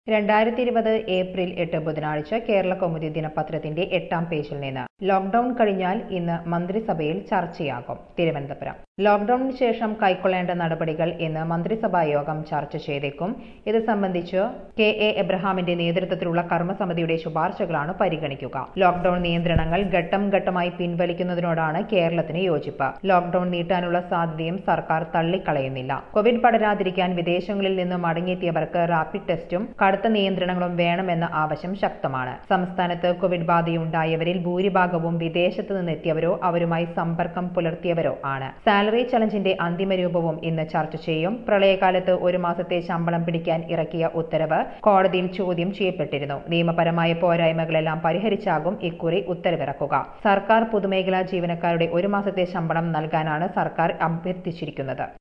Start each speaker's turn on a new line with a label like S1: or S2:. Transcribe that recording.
S1: രണ്ടായിരത്തി ഇരുപത് ഏപ്രിൽ എട്ട് ബുധനാഴ്ച കേരള കൗമുദി ദിനപത്രത്തിന്റെ എട്ടാം പേജിൽ നിന്ന് ലോക്ഡൌൺ കഴിഞ്ഞാൽ ഇന്ന് മന്ത്രിസഭയിൽ ചർച്ചയാകും തിരുവനന്തപുരം ലോക്ഡൌണിന് ശേഷം കൈക്കൊള്ളേണ്ട നടപടികൾ ഇന്ന് മന്ത്രിസഭാ യോഗം ചർച്ച ചെയ്തേക്കും ഇത് സംബന്ധിച്ച് കെ എ എബ്രഹാമിന്റെ നേതൃത്വത്തിലുള്ള കർമ്മസമിതിയുടെ ശുപാർശകളാണ് പരിഗണിക്കുക ലോക്ഡൌൺ നിയന്ത്രണങ്ങൾ ഘട്ടം ഘട്ടമായി പിൻവലിക്കുന്നതിനോടാണ് കേരളത്തിന് യോജിപ്പ് ലോക്ഡൌൺ നീട്ടാനുള്ള സാധ്യതയും സർക്കാർ തള്ളിക്കളയുന്നില്ല കോവിഡ് പടരാതിരിക്കാൻ വിദേശങ്ങളിൽ നിന്ന് മടങ്ങിയെത്തിയവർക്ക് റാപ്പിഡ് ടെസ്റ്റും കടുത്ത നിയന്ത്രണങ്ങളും വേണമെന്ന ആവശ്യം ശക്തമാണ് സംസ്ഥാനത്ത് കോവിഡ് ബാധയുണ്ടായവരിൽ ഭൂരിഭാഗവും വിദേശത്ത് നിന്നെത്തിയവരോ അവരുമായി സമ്പർക്കം പുലർത്തിയവരോ ആണ് സാലറി ചലഞ്ചിന്റെ അന്തിമ രൂപവും ഇന്ന് ചർച്ച ചെയ്യും പ്രളയകാലത്ത് ഒരു മാസത്തെ ശമ്പളം പിടിക്കാൻ ഇറക്കിയ ഉത്തരവ് കോടതിയിൽ ചോദ്യം ചെയ്യപ്പെട്ടിരുന്നു നിയമപരമായ പോരായ്മകളെല്ലാം പരിഹരിച്ചാകും ഇക്കുറി ഉത്തരവിറക്കുക സർക്കാർ പൊതുമേഖലാ ജീവനക്കാരുടെ ഒരു മാസത്തെ ശമ്പളം നൽകാനാണ് സർക്കാർ അഭ്യർത്ഥിച്ചിരിക്കുന്നത്